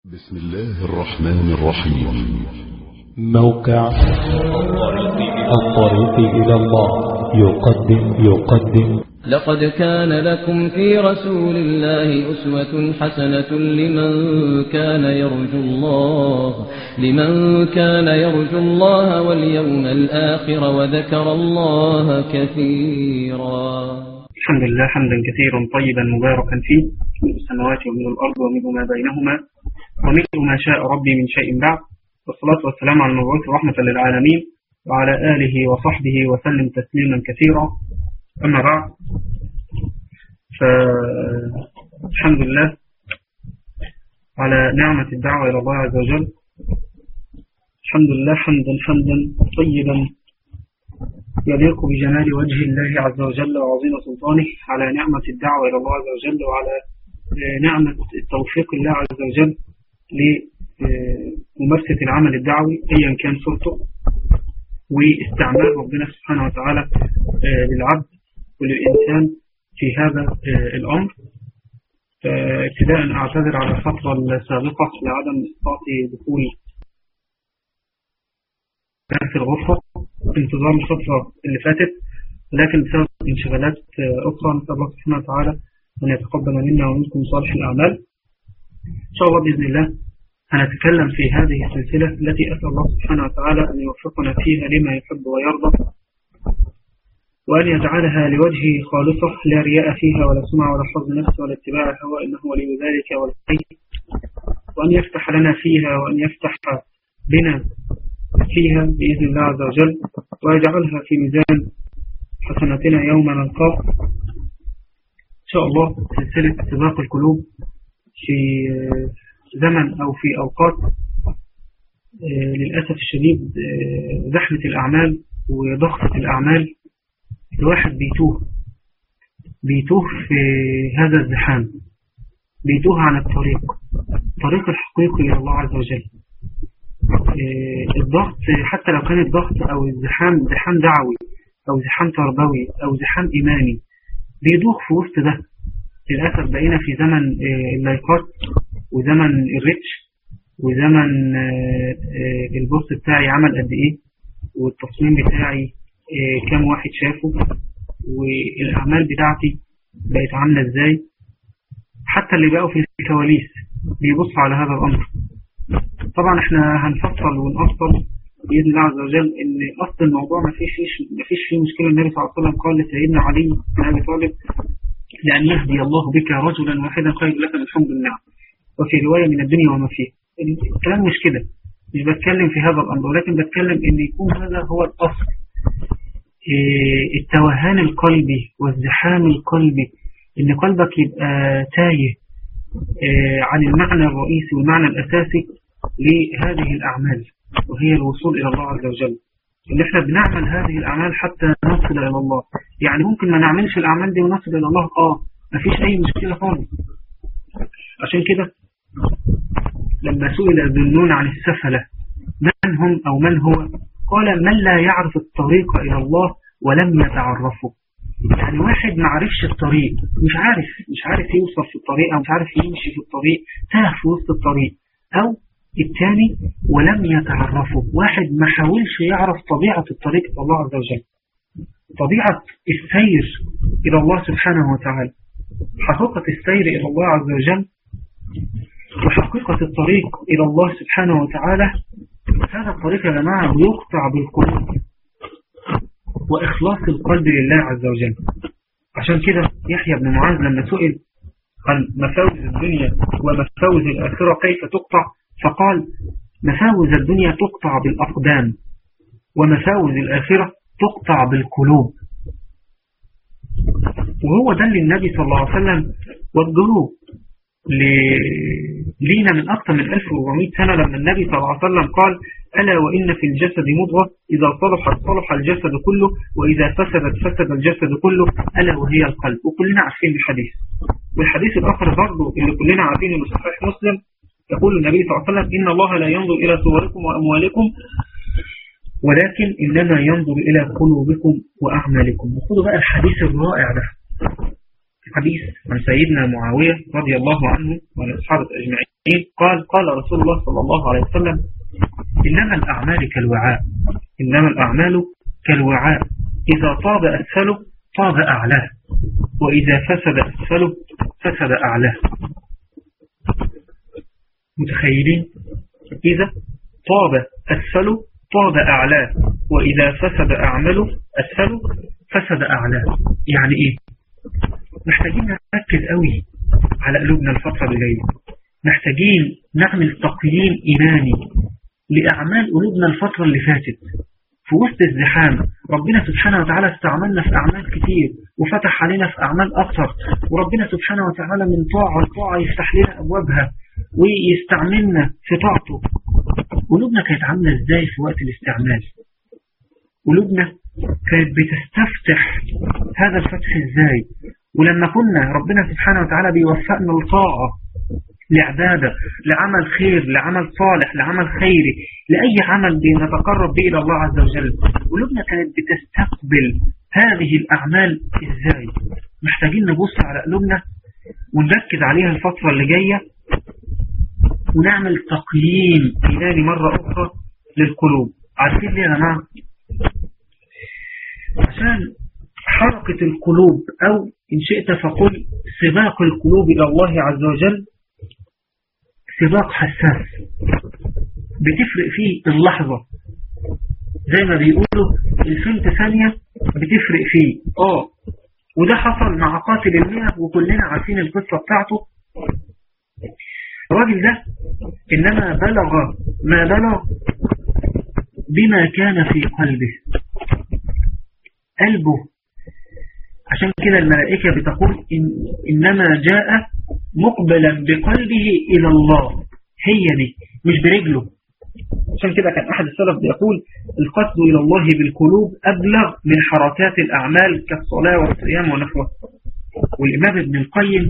بسم الله الرحمن الرحيم موقع الطريق إلى الله يقدم يقدم لقد كان لكم في رسول الله أسوة حسنة لمن كان يرجو الله لمن كان يرجو الله واليوم الآخر وذكر الله كثيرا الحمد لله حمدا كثيرا طيبا مباركا فيه من السماوات ومن الأرض ومن ما بينهما ومثل ما شاء ربي من شيء بعد والصلاة والسلام على المبعوث رحمة للعالمين وعلى آله وصحبه وسلم تسليما كثيرا أما بعد فالحمد لله على نعمة الدعوة إلى الله عز وجل الحمد لله حمدا حمدا طيبا يليق بجمال وجه الله عز وجل وعظيم سلطانه على نعمة الدعوة إلى الله عز وجل وعلى نعمة توفيق الله عز وجل لممارسة العمل الدعوي أيا كان صورته واستعمال ربنا سبحانه وتعالى للعبد وللإنسان في هذا الأمر فابتداء أعتذر على الفترة السابقة لعدم استطاعة دخول في الغرفة انتظار الفترة اللي فاتت لكن بسبب انشغالات أخرى نسأل الله سبحانه وتعالى أن يتقبل منا ومنكم صالح الأعمال إن شاء الله بإذن الله هنتكلم في هذه السلسلة التي أسأل الله سبحانه وتعالى أن يوفقنا فيها لما يحب ويرضى وأن يجعلها لوجهه خالصة لا رياء فيها ولا سمع ولا حظ نفس ولا اتباع هوى إنه ولي ذلك والخير وأن يفتح لنا فيها وأن يفتح بنا فيها بإذن الله عز وجل ويجعلها في ميزان حسناتنا يوم نلقاه إن شاء الله سلسلة سباق القلوب في زمن أو في أوقات للأسف الشديد زحمة الأعمال وضغطة الأعمال الواحد بيتوه بيتوه في هذا الزحام بيتوه عن الطريق طريق الحقيقي إلى الله عز وجل الضغط حتى لو كان الضغط أو الزحام زحام دعوي أو زحام تربوي أو زحام إيماني بيدوخ في وسط ده للأسف بقينا في زمن اللايكات وزمن الريتش وزمن البوست بتاعي عمل قد ايه والتصميم بتاعي كام واحد شافه والأعمال بتاعتي بقت عاملة ازاي حتى اللي بقوا في الكواليس بيبصوا على هذا الأمر طبعا احنا هنفصل ونفصل بإذن الله عز وجل ان أصل الموضوع ما فيش ما فيش فيه مشكلة النبي صلى الله عليه وسلم قال لسيدنا علي بن أبي طالب لأن يهدي الله بك رجلا واحدا خير لك من حمد النعم وفي رواية من الدنيا وما فيها الكلام مش كده مش بتكلم في هذا الأمر ولكن بتكلم ان يكون هذا هو الأصل التوهان القلبي والزحام القلبي ان قلبك يبقى تايه عن المعنى الرئيسي والمعنى الأساسي لهذه الأعمال وهي الوصول إلى الله عز وجل إن إحنا بنعمل هذه الأعمال حتى نصل إلى الله يعني ممكن ما نعملش الأعمال دي ونصل إلى الله آه ما فيش أي مشكلة خالص عشان كده لما سئل الذنون عن السفلة من هم أو من هو قال من لا يعرف الطريق إلى الله ولم يتعرفه يعني واحد ما عرفش الطريق مش عارف مش عارف يوصل في الطريق أو مش عارف يمشي في الطريق تاه في وسط الطريق أو الثاني ولم يتعرفه واحد ما حاولش يعرف طبيعة الطريق إلى الله عز وجل طبيعة السير إلى الله سبحانه وتعالى حقيقة السير إلى الله عز وجل وحقيقة الطريق إلى الله سبحانه وتعالى هذا الطريق يا جماعة يقطع بالقلوب وإخلاص القلب لله عز وجل عشان كده يحيى بن معاذ لما سئل عن مفاوز الدنيا ومفاوز الآخرة كيف تقطع فقال مفاوز الدنيا تقطع بالأقدام ومفاوز الآخرة تقطع بالقلوب وهو ده اللي النبي صلى الله عليه وسلم وجهه لينا من أكثر من 1400 سنة لما النبي صلى الله عليه وسلم قال ألا وإن في الجسد مضغة إذا صلحت صلح الجسد كله وإذا فسدت فسد الجسد كله ألا وهي القلب وكلنا عارفين الحديث والحديث الآخر برضه اللي كلنا عارفينه من صحيح مسلم يقول النبي صلى الله عليه وسلم إن الله لا ينظر إلى صوركم وأموالكم ولكن إنما ينظر إلى قلوبكم وأعمالكم وخذوا بقى الحديث الرائع ده حديث عن سيدنا معاوية رضي الله عنه وعن أصحابه أجمعين قال قال رسول الله صلى الله عليه وسلم إنما الأعمال كالوعاء إنما الأعمال كالوعاء إذا طاب أسفله طاب أعلاه وإذا فسد أسفله فسد أعلاه متخيلين إذا طاب أسفله طاب أعلاه وإذا فسد أعمله أسفله فسد أعلاه يعني إيه محتاجين نركز قوي على قلوبنا الفترة اللي جايه محتاجين نعمل تقييم إيماني لأعمال قلوبنا الفترة اللي فاتت في وسط الزحام ربنا سبحانه وتعالى استعملنا في أعمال كتير وفتح علينا في أعمال أكثر وربنا سبحانه وتعالى من طاعة لطاعة يفتح لنا أبوابها ويستعملنا في طاعته قلوبنا كانت عاملة ازاي في وقت الاستعمال قلوبنا كانت بتستفتح هذا الفتح ازاي ولما كنا ربنا سبحانه وتعالى بيوفقنا لطاعة لعبادة لعمل خير لعمل صالح لعمل خيري لأي عمل بنتقرب به إلى الله عز وجل قلوبنا كانت بتستقبل هذه الأعمال إزاي محتاجين نبص على قلوبنا ونركز عليها الفترة اللي جاية ونعمل تقييم إيماني مرة أخرى للقلوب عارفين ليه يا جماعة عشان حركة القلوب أو إن شئت فقل سباق القلوب إلى الله عز وجل سباق حساس بتفرق فيه اللحظة زي ما بيقولوا الفلت ثانية بتفرق فيه اه وده حصل مع قاتل المئة وكلنا عارفين القصة بتاعته الراجل ده إنما بلغ ما بلغ بما كان في قلبه قلبه عشان كده الملائكة بتقول إن إنما جاء مقبلا بقلبه إلى الله هي دي مش برجله عشان كده كان أحد السلف بيقول القصد إلى الله بالقلوب أبلغ من حركات الأعمال كالصلاة والصيام ونحوه والإمام ابن القيم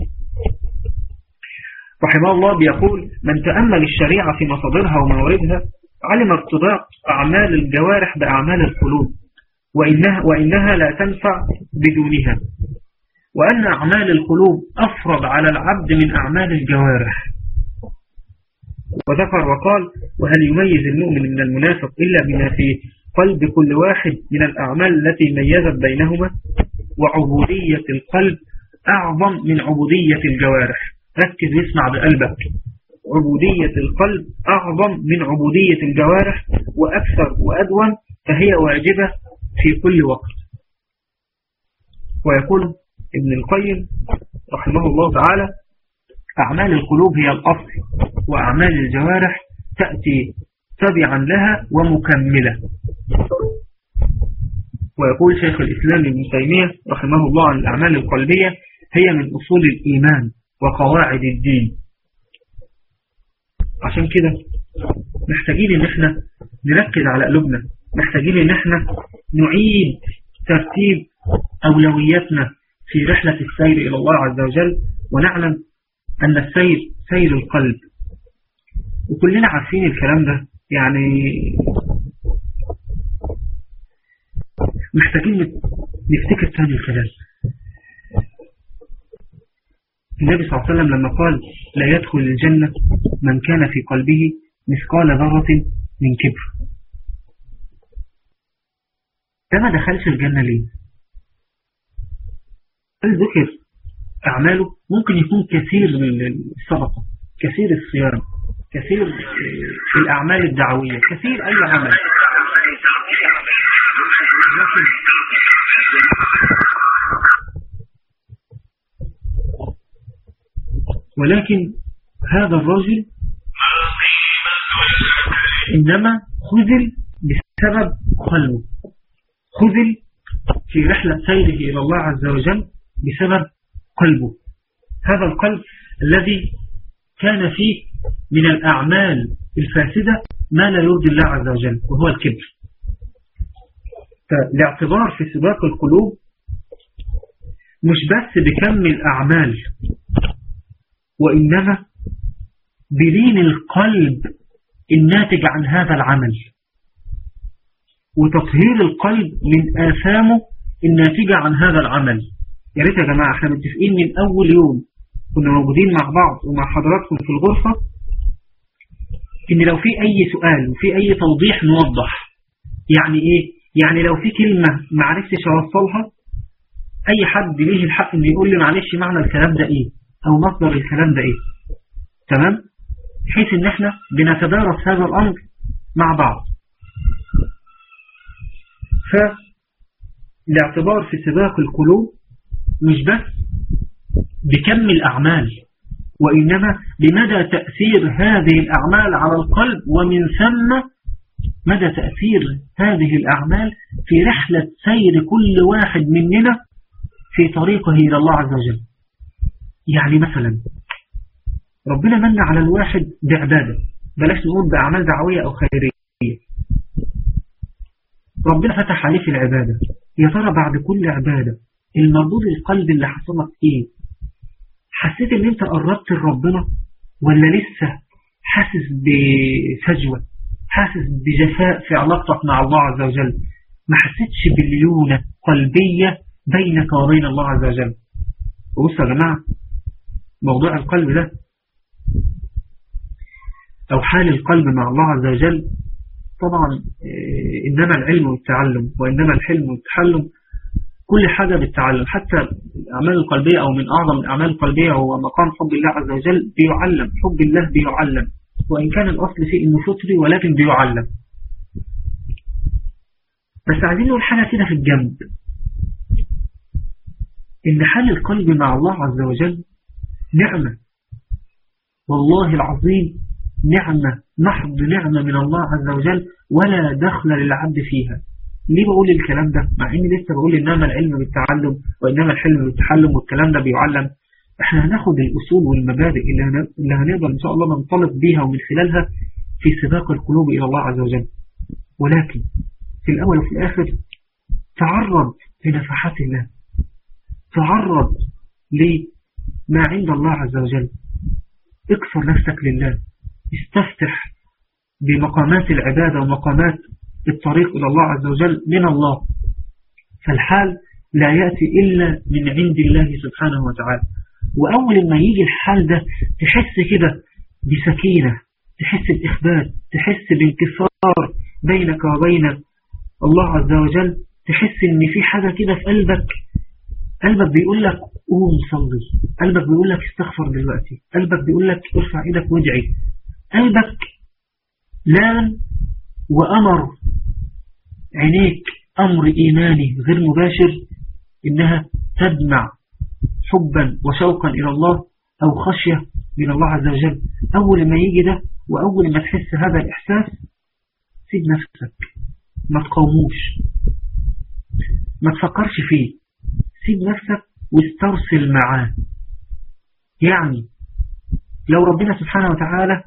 رحمه الله بيقول من تأمل الشريعة في مصادرها ومواردها علم ارتباط أعمال الجوارح بأعمال القلوب وإنها, وإنها لا تنفع بدونها وأن أعمال القلوب أفرض على العبد من أعمال الجوارح وذكر وقال وهل يميز المؤمن من المنافق إلا بما في قلب كل واحد من الأعمال التي ميزت بينهما وعبودية القلب أعظم من عبودية الجوارح ركز واسمع بقلبك عبودية القلب أعظم من عبودية الجوارح وأكثر وأدوم فهي واجبة في كل وقت ويقول ابن القيم رحمه الله تعالى أعمال القلوب هي الأصل وأعمال الجوارح تأتي تبعا لها ومكملة ويقول شيخ الإسلام ابن تيمية رحمه الله عن الأعمال القلبية هي من أصول الإيمان وقواعد الدين عشان كده محتاجين ان احنا نركز على قلوبنا محتاجين ان احنا نعيد ترتيب أولوياتنا في رحلة السير إلى الله عز وجل ونعلم أن السير سير القلب وكلنا عارفين الكلام ده يعني محتاجين نفتكر تاني الكلام النبي صلى الله عليه وسلم لما قال لا يدخل الجنة من كان في قلبه مثقال ذرة من كبر ده ما دخلش الجنة ليه هل ذكر أعماله ممكن يكون كثير من الصدقة كثير الصيام كثير الأعمال الدعوية كثير أي عمل لكن ولكن هذا الرجل إنما خذل بسبب قلبه خذل في رحلة سيره إلى الله عز وجل بسبب قلبه هذا القلب الذي كان فيه من الأعمال الفاسدة ما لا يرضي الله عز وجل وهو الكبر فالاعتبار في سباق القلوب مش بس بكم الأعمال وإنما بلين القلب الناتج عن هذا العمل وتطهير القلب من آثامه الناتجة عن هذا العمل يا ريت يا جماعة احنا متفقين من أول يوم كنا موجودين مع بعض ومع حضراتكم في الغرفة إن لو في أي سؤال وفي أي توضيح نوضح يعني إيه؟ يعني لو في كلمة ما عرفتش أوصلها أي حد ليه الحق إنه يقول لي معلش معنى الكلام ده إيه أو مصدر الكلام ده إيه تمام؟ بحيث إن إحنا بنتدارس هذا الأمر مع بعض فالاعتبار في سباق القلوب مش بس بكم الأعمال وإنما بمدى تأثير هذه الأعمال على القلب ومن ثم مدى تأثير هذه الأعمال في رحلة سير كل واحد مننا في طريقه إلى الله عز وجل يعني مثلا ربنا من على الواحد بعبادة بلاش نقول بأعمال دعوية أو خيرية ربنا فتح عليه في العبادة يا ترى بعد كل عبادة المردود القلب اللي حصلك ايه حسيت ان انت قربت لربنا ولا لسه حاسس بفجوة حاسس بجفاء في علاقتك مع الله عز وجل ما حسيتش بالليونة قلبية بينك وبين الله عز وجل بصوا يا جماعة موضوع القلب ده أو حال القلب مع الله عز وجل طبعا إنما العلم والتعلم وإنما الحلم والتحلم كل حاجة بالتعلم حتى الأعمال القلبية أو من أعظم الأعمال القلبية هو مقام حب الله عز وجل بيعلم حب الله بيعلم وإن كان الأصل فيه إنه فطري ولكن بيعلم بس عايزين نقول حاجة كده في الجنب إن حال القلب مع الله عز وجل نعمة والله العظيم نعمة محض نعمة من الله عز وجل ولا دخل للعبد فيها ليه بقول الكلام ده مع اني لسه بقول انما العلم بالتعلم وانما الحلم بالتحلم والكلام ده بيعلم احنا هناخد الاصول والمبادئ اللي هنقدر ان شاء الله ننطلق بيها ومن خلالها في سباق القلوب الى الله عز وجل ولكن في الاول وفي الاخر تعرض لنفحات الله تعرض لما عند الله عز وجل اكسر نفسك لله استفتح بمقامات العبادة ومقامات الطريق إلى الله عز وجل من الله فالحال لا يأتي إلا من عند الله سبحانه وتعالى وأول ما يجي الحال ده تحس كده بسكينة تحس بإخبات تحس بانكسار بينك وبين الله عز وجل تحس ان في حاجة كده في قلبك قلبك بيقول لك قوم صلي قلبك بيقول لك استغفر دلوقتي قلبك بيقول لك ارفع ايدك وادعي قلبك لام وأمر عينيك أمر إيماني غير مباشر إنها تدمع حبا وشوقا إلى الله أو خشية من الله عز وجل أول ما يجي ده وأول ما تحس هذا الإحساس سيب نفسك ما تقوموش ما تفكرش فيه سيب نفسك واسترسل معاه يعني لو ربنا سبحانه وتعالى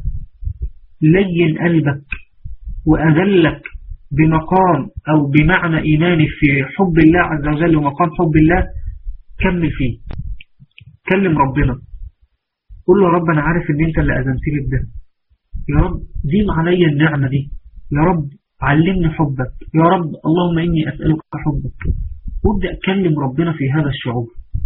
لين قلبك وأذلك بمقام أو بمعنى إيماني في حب الله عز وجل ومقام حب الله كمل فيه كلم ربنا قل له رب أنا عارف إن أنت اللي أذنت لي بده يا رب ديم علي النعمة دي يا رب علمني حبك يا رب اللهم إني أسألك حبك وابدأ كلم ربنا في هذا الشعور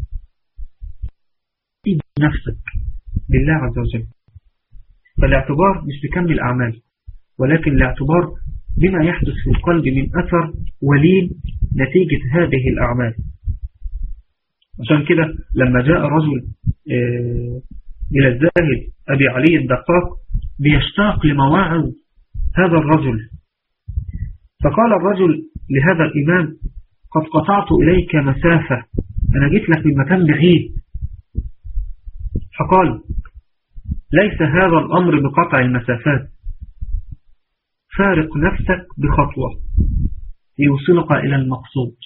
إيد نفسك لله عز وجل فالاعتبار مش بكم الأعمال ولكن الاعتبار بما يحدث في القلب من أثر ولين نتيجة هذه الأعمال عشان كده لما جاء رجل إلى الزاهد أبي علي الدقاق بيشتاق لمواعظ هذا الرجل فقال الرجل لهذا الإمام قد قطعت إليك مسافة أنا جيت لك من مكان بعيد فقال ليس هذا الأمر بقطع المسافات فارق نفسك بخطوة ليوصلك إلى المقصود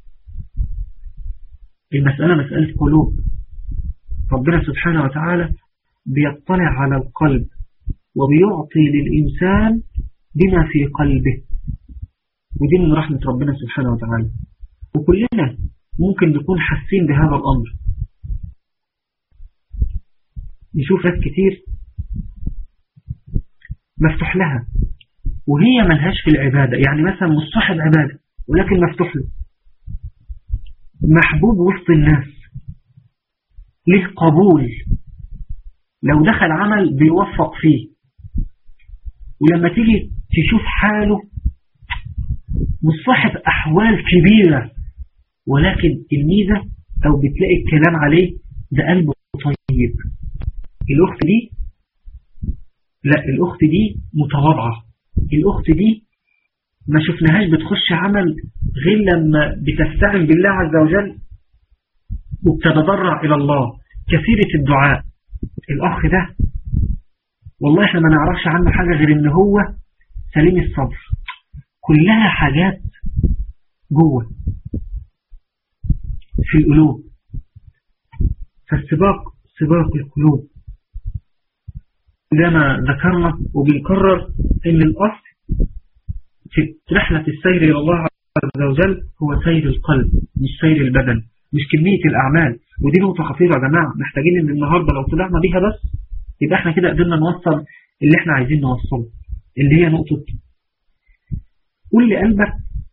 المسألة مسألة قلوب ربنا سبحانه وتعالى بيطلع على القلب وبيعطي للإنسان بما في قلبه ودي من رحمة ربنا سبحانه وتعالى وكلنا ممكن نكون حاسين بهذا الأمر نشوف ناس كتير مفتوح لها وهي ملهاش في العبادة يعني مثلا مش صاحب عبادة ولكن مفتوح له محبوب وسط الناس له قبول لو دخل عمل بيوفق فيه ولما تيجي تشوف حاله مش صاحب أحوال كبيرة ولكن الميزة أو بتلاقي الكلام عليه ده قلبه طيب الأخت دي لا الأخت دي متواضعة الأخت دي ما شفناهاش بتخش عمل غير لما بتستعن بالله عز وجل وبتتضرع إلى الله كثيرة الدعاء الأخ ده والله احنا ما نعرفش عنه حاجة غير ان هو سليم الصبر كلها حاجات جوه في القلوب فالسباق سباق القلوب كما ذكرنا وبنكرر ان الأصل في رحلة السير إلى الله عز وجل هو سير القلب مش سير البدن مش كمية الأعمال ودي نقطة خطيرة يا جماعة محتاجين ان النهاردة لو طلعنا بيها بس يبقى احنا كده قدرنا نوصل اللي احنا عايزين نوصله اللي هي نقطة قول لقلبك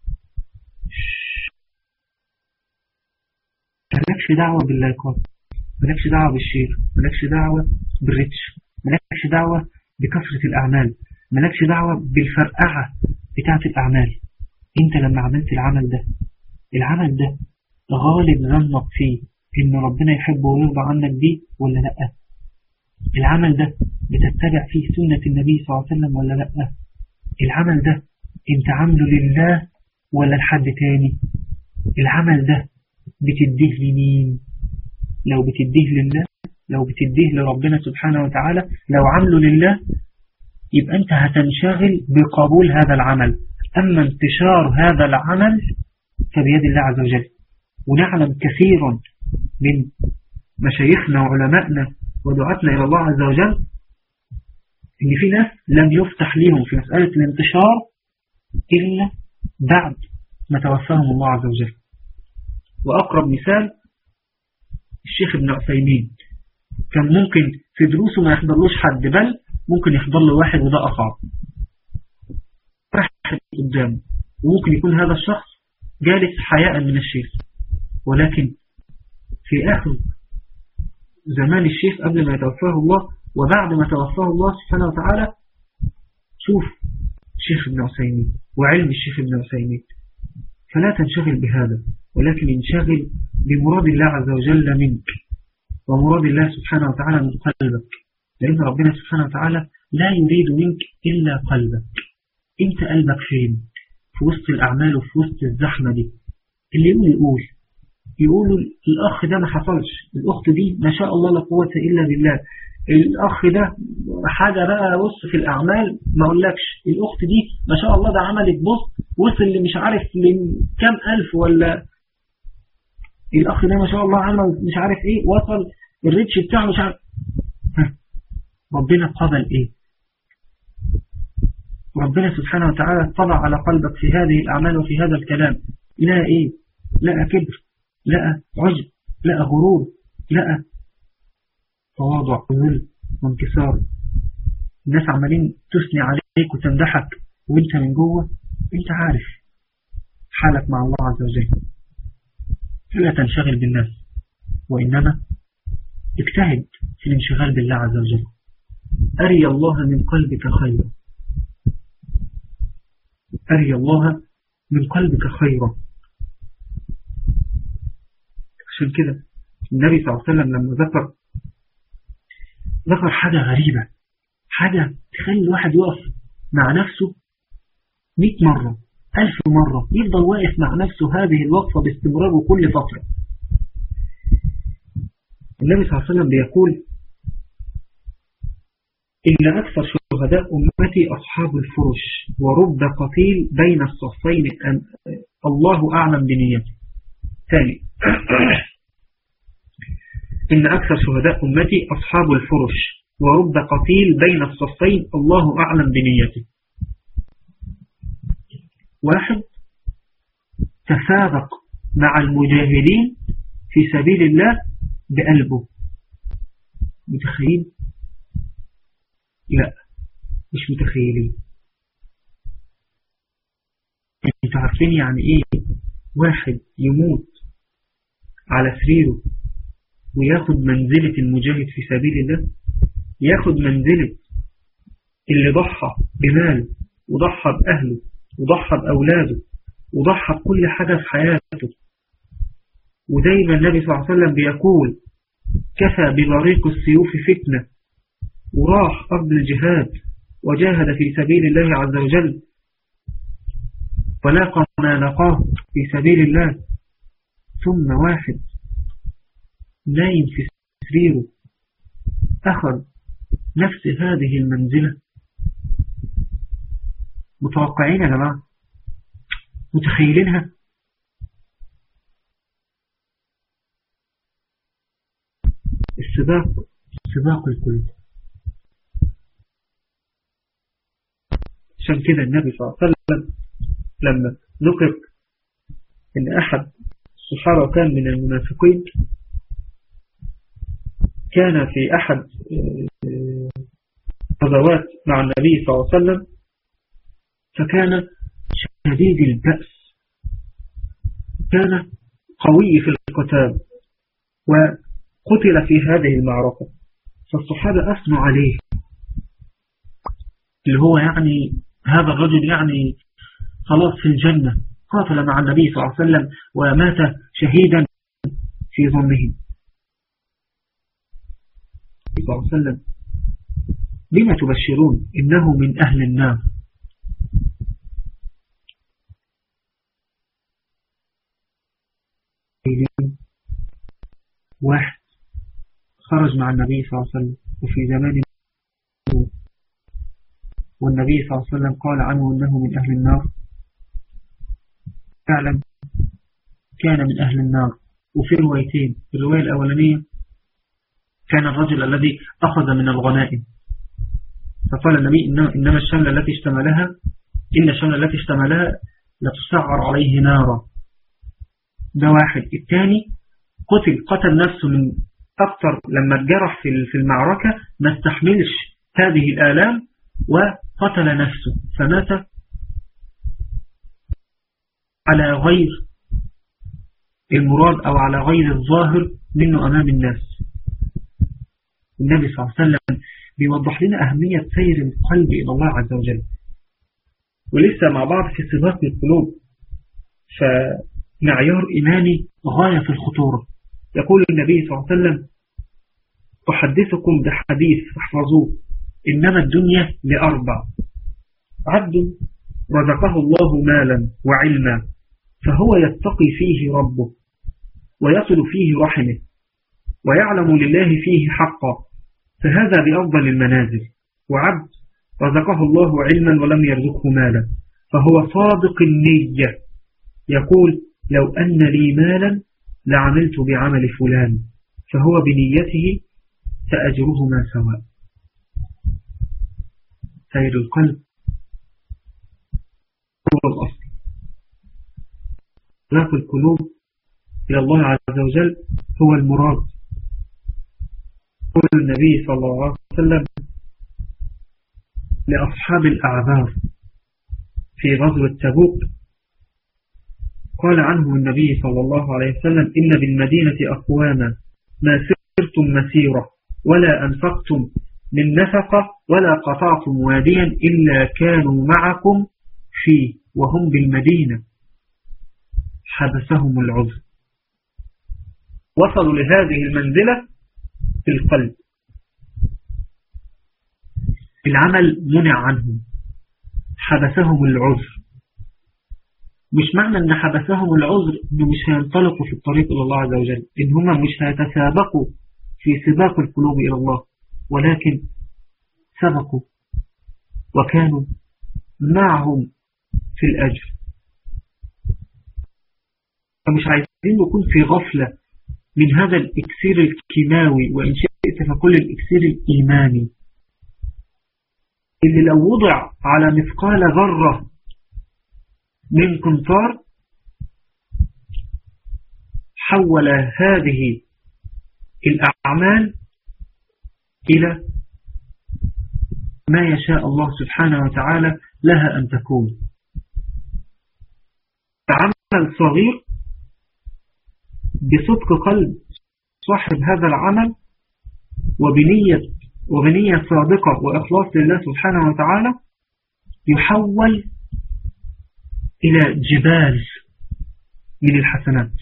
مالكش دعوة باللايكات مالكش دعوة بالشير مالكش دعوة بالريتش مالكش دعوة بكثرة الأعمال مالكش دعوة بالفرقعة بتاعة الأعمال انت لما عملت العمل ده العمل ده غالب ظنك فيه ان ربنا يحبه ويرضى عنك بيه ولا لأ العمل ده بتتبع فيه سنة النبي صلى الله عليه وسلم ولا لأ العمل ده انت عامله لله ولا لحد تاني العمل ده بتديه لمين لو بتديه لله لو بتديه لربنا سبحانه وتعالى لو عمله لله يبقى انت هتنشغل بقبول هذا العمل أما انتشار هذا العمل فبيد الله عز وجل ونعلم كثيرا من مشايخنا وعلمائنا ودعاتنا إلى الله عز وجل إن في ناس لم يفتح لهم في مسألة الانتشار إلا بعد ما توفاهم الله عز وجل وأقرب مثال الشيخ ابن عثيمين كان ممكن في دروسه ما يحضرلوش حد بل ممكن يحضر له واحد وده أصعب راح قدامه وممكن يكون هذا الشخص جالس حياء من الشيخ ولكن في آخر زمان الشيخ قبل ما يتوفاه الله وبعد ما توفاه الله سبحانه وتعالى شوف الشيخ ابن عثيمين وعلم الشيخ ابن عثيمين فلا تنشغل بهذا ولكن انشغل بمراد الله عز وجل منك ومراد الله سبحانه وتعالى من قلبك لأن ربنا سبحانه وتعالى لا يريد منك إلا قلبك انت قلبك فين في وسط الأعمال وفي وسط الزحمة دي اللي يقول يقول يقولوا الأخ ده ما حصلش الأخت دي ما شاء الله لا قوة إلا بالله الأخ ده حاجة بقى بص في الأعمال ما أقولكش الأخت دي ما شاء الله ده عملت بص وصل اللي مش عارف لكام ألف ولا الأخ ده ما شاء الله عمل مش عارف إيه وصل الريتش بتاعه مش عارف ربنا قبل إيه ربنا سبحانه وتعالى طلع على قلبك في هذه الأعمال وفي هذا الكلام لا إيه لا كبر لا عجب لا غرور لا تواضع وذل وانكسار الناس عمالين تثني عليك وتمدحك وانت من جوه انت عارف حالك مع الله عز وجل فلا تنشغل بالناس وإنما اجتهد في الانشغال بالله عز وجل أري الله من قلبك خيرا أري الله من قلبك خيرا عشان كده النبي صلى الله عليه وسلم لما ذكر ذكر حاجة غريبة حاجة تخلي الواحد يقف مع نفسه 100 مرة ألف مرة يفضل واقف مع نفسه هذه الوقفة باستمرار وكل فترة النبي صلى الله عليه وسلم بيقول إن أكثر شهداء أمتي أصحاب الفرش ورب قتيل بين الصفين أن الله أعلم بنيته ثاني إن أكثر شهداء أمتي أصحاب الفرش ورب قتيل بين الصفين الله أعلم بنيته واحد تفارق مع المجاهدين في سبيل الله بقلبه متخيل لا مش متخيلين انتوا عارفين يعني ايه واحد يموت على سريره وياخد منزلة المجاهد في سبيل الله ياخد منزلة اللي ضحى بمال وضحى بأهله وضحى بأولاده وضحى بكل حاجة في حياته ودايما النبي صلى الله عليه وسلم بيقول كفى ببريق السيوف فتنة وراح أرض الجهاد وجاهد في سبيل الله عز وجل ولاقى ما لقاه في سبيل الله ثم واحد نايم في سريره أخذ نفس هذه المنزلة متوقعين يا جماعة متخيلينها السباق سباق الكل عشان كده النبي صلى الله عليه وسلم لما ذكر ان احد الصحابة كان من المنافقين كان في احد غزوات مع النبي صلى الله عليه وسلم فكان شديد البأس كان قوي في القتال وقتل في هذه المعركة فالصحابة أثنوا عليه اللي هو يعني هذا الرجل يعني خلاص في الجنة قاتل مع النبي صلى الله عليه وسلم ومات شهيدا في ظنهم صلى الله عليه وسلم بما تبشرون إنه من أهل النار واحد خرج مع النبي صلى الله عليه وسلم وفي زمان والنبي صلى الله عليه وسلم قال عنه أنه من أهل النار فعلا كان من أهل النار وفي روايتين الرواية الأولانية كان الرجل الذي أخذ من الغنائم فقال النبي إنما الشملة التي اشتملها إن الشملة التي اشتملها لتسعر عليه نارا ده واحد الثاني قتل قتل نفسه من أكثر لما اتجرح في المعركة ما استحملش هذه الآلام وقتل نفسه فمات على غير المراد أو على غير الظاهر منه أمام الناس النبي صلى الله عليه وسلم بيوضح لنا أهمية سير القلب إلى الله عز وجل ولسه مع بعض في سباق القلوب فمعيار إيماني غاية في الخطورة يقول النبي صلى الله عليه وسلم أحدثكم بحديث احفظوه إنما الدنيا لأربع عبد رزقه الله مالا وعلما فهو يتقي فيه ربه ويصل فيه رحمه ويعلم لله فيه حقا فهذا بأفضل المنازل وعبد رزقه الله علما ولم يرزقه مالا فهو صادق النية يقول لو أن لي مالا لعملت بعمل فلان فهو بنيته فأجرهما سواء سير القلب هو الأصل إطلاق القلوب إلى الله عز وجل هو المراد قول النبي صلى الله عليه وسلم لأصحاب الأعذار في غزوة تبوك قال عنه النبي صلى الله عليه وسلم إن بالمدينة أقواما ما سرتم مسيرة ولا أنفقتم من نفقة ولا قطعتم واديا إلا كانوا معكم فيه وهم بالمدينة حبسهم العذر وصلوا لهذه المنزلة في القلب العمل منع عنهم حبسهم العذر مش معنى ان حبسهم العذر انه مش هينطلقوا في الطريق الى الله عز وجل ان هم مش هيتسابقوا في سباق القلوب الى الله ولكن سبقوا وكانوا معهم في الأجر فمش عايزين نكون في غفلة من هذا الإكسير الكيماوي وإن شئت فكل الإكسير الإيماني اللي لو وضع على مثقال ذرة من قنطار حول هذه الأعمال إلى ما يشاء الله سبحانه وتعالى لها أن تكون عمل صغير بصدق قلب صاحب هذا العمل وبنية وبنية صادقة وإخلاص لله سبحانه وتعالى يحول إلى جبال من الحسنات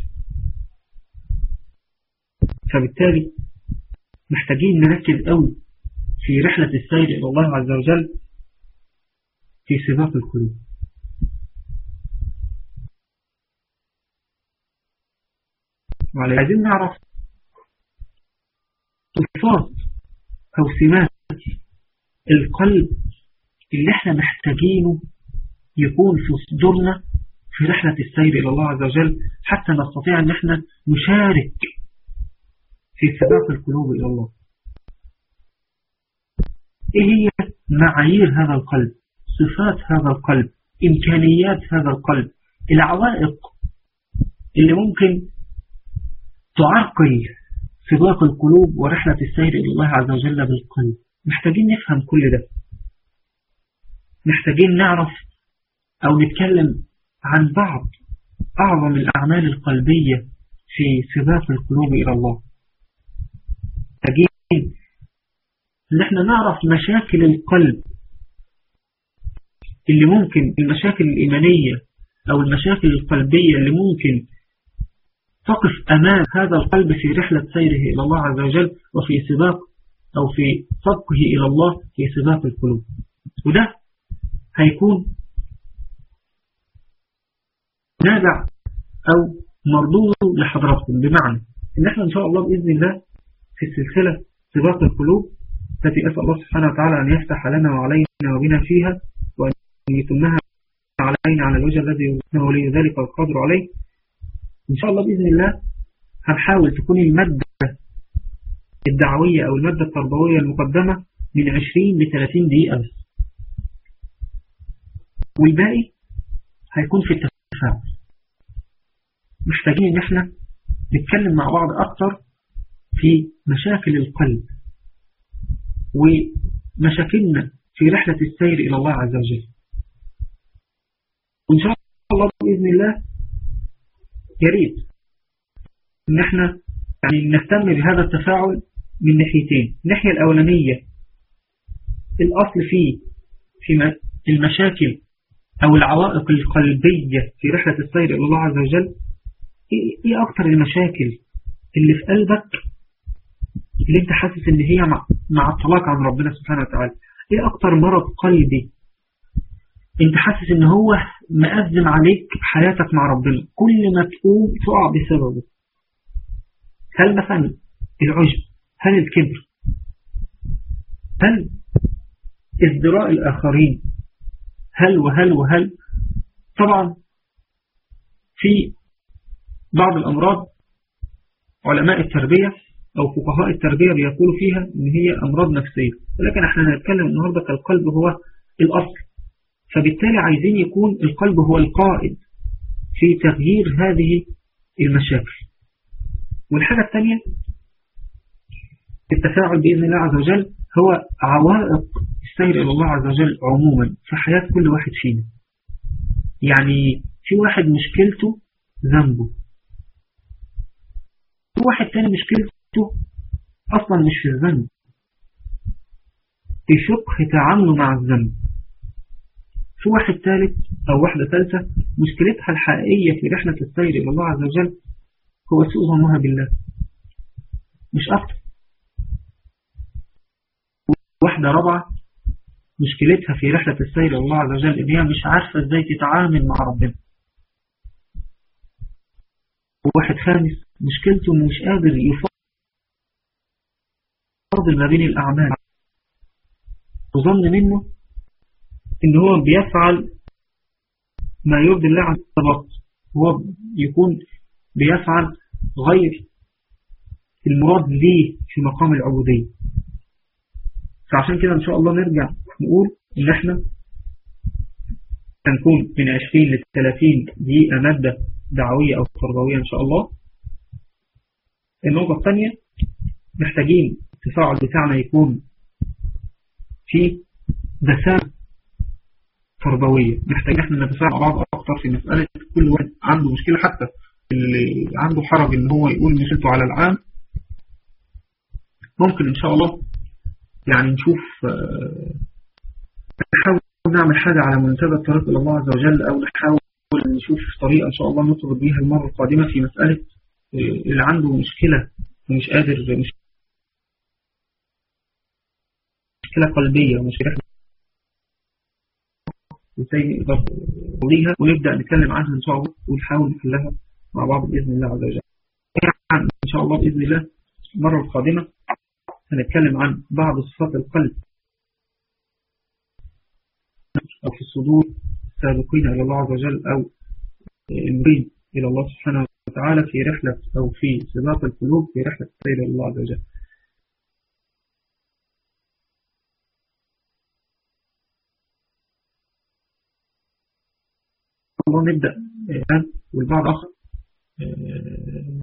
فبالتالي محتاجين نركز قوي في رحلة السير إلى الله عز وجل في سباق القلوب وعايزين نعرف صفات أو سمات القلب اللي احنا محتاجينه يكون في صدورنا في رحلة السير إلى الله عز وجل حتى نستطيع أن احنا نشارك في سباق القلوب إلى الله إيه هي معايير هذا القلب صفات هذا القلب إمكانيات هذا القلب العوائق اللي ممكن تعرقل سباق القلوب ورحلة السير إلى الله عز وجل بالقلب محتاجين نفهم كل ده محتاجين نعرف أو نتكلم عن بعض أعظم الأعمال القلبية في سباق القلوب إلى الله محتاجين ان احنا نعرف مشاكل القلب اللي ممكن المشاكل الإيمانية أو المشاكل القلبية اللي ممكن تقف أمام هذا القلب في رحلة سيره إلى الله عز وجل وفي سباق أو في سبقه إلى الله في سباق القلوب وده هيكون نابع أو مردود لحضراتكم بمعنى إن احنا إن شاء الله بإذن الله في السلسلة سباق القلوب التي أسأل الله سبحانه وتعالى أن يفتح لنا وعلينا وبنا فيها وأن يتمها علينا على الوجه الذي يمكنه ولي ذلك والقادر عليه إن شاء الله بإذن الله هنحاول تكون المادة الدعوية أو المادة التربوية المقدمة من 20 ل 30 دقيقة بس والباقي هيكون في التفاعل محتاجين ان احنا نتكلم مع بعض اكتر في مشاكل القلب ومشاكلنا في رحلة السير إلى الله عز وجل وإن شاء الله بإذن الله يريد إن احنا يعني نهتم بهذا التفاعل من ناحيتين الناحية الأولانية الأصل فيه في المشاكل أو العوائق القلبية في رحلة السير إلى الله عز وجل إيه أكتر المشاكل اللي في قلبك اللي انت حاسس ان هي مع, مع الطلاق عن ربنا سبحانه وتعالى ايه اكتر مرض قلبي انت حاسس ان هو مأزم عليك حياتك مع ربنا كل ما تقوم تقع بسببه هل مثلا العجب هل الكبر هل ازدراء الآخرين هل وهل وهل طبعا في بعض الأمراض علماء التربية أو فقهاء التربية بيقولوا فيها إن هي أمراض نفسية ولكن احنا هنتكلم النهاردة كالقلب هو الأصل فبالتالي عايزين يكون القلب هو القائد في تغيير هذه المشاكل والحاجة الثانية التفاعل بإذن الله عز وجل هو عوائق السير إلى الله عز وجل عموما في حياة كل واحد فينا يعني في واحد مشكلته ذنبه في واحد تاني مشكلته أصلا مش في الذنب في فقه تعامله مع الذنب في واحد ثالث أو واحدة ثالثة مشكلتها الحقيقية في رحلة السير إلى الله عز وجل هو سوء ظنها بالله مش أكتر واحدة رابعة مشكلتها في رحلة السير إلى الله عز وجل إن هي مش عارفة إزاي تتعامل مع ربنا وواحد خامس مشكلته إنه مش قادر يفضل ما بين الأعمال وظن منه إن هو بيفعل ما يرضي الله عز وجل هو يكون بيفعل غير المراد ليه في مقام العبودية فعشان كده إن شاء الله نرجع نقول إن إحنا هنكون من 20 ل 30 دقيقة مادة دعوية أو تربوية إن شاء الله النقطة الثانية محتاجين التفاعل بتاعنا يكون في دسام تربوية محتاجين احنا نتفاعل مع بعض أكتر في مسألة كل واحد عنده مشكلة حتى اللي عنده حرج إن هو يقول مشكلته على العام ممكن إن شاء الله يعني نشوف آه، نحاول نعمل حاجة على منتدى الطريق إلى الله عز وجل أو نحاول نشوف طريقة إن شاء الله نطلب بيها المرة القادمة في مسألة آه، اللي عنده مشكلة ومش قادر مش مشكلة قلبية ومشكلة ازاي نقدر نقضيها ونبدأ نتكلم عنها إن شاء الله ونحاول نحلها مع بعض بإذن الله عز وجل يعني إن شاء الله بإذن الله المرة القادمة هنتكلم عن بعض صفات القلب أو في الصدور السابقين إلى الله عز وجل أو المريد إلى الله سبحانه وتعالى في رحلة أو في سباق القلوب في رحلة إلى الله عز وجل الله نبدأ الآن والبعض آخر آه،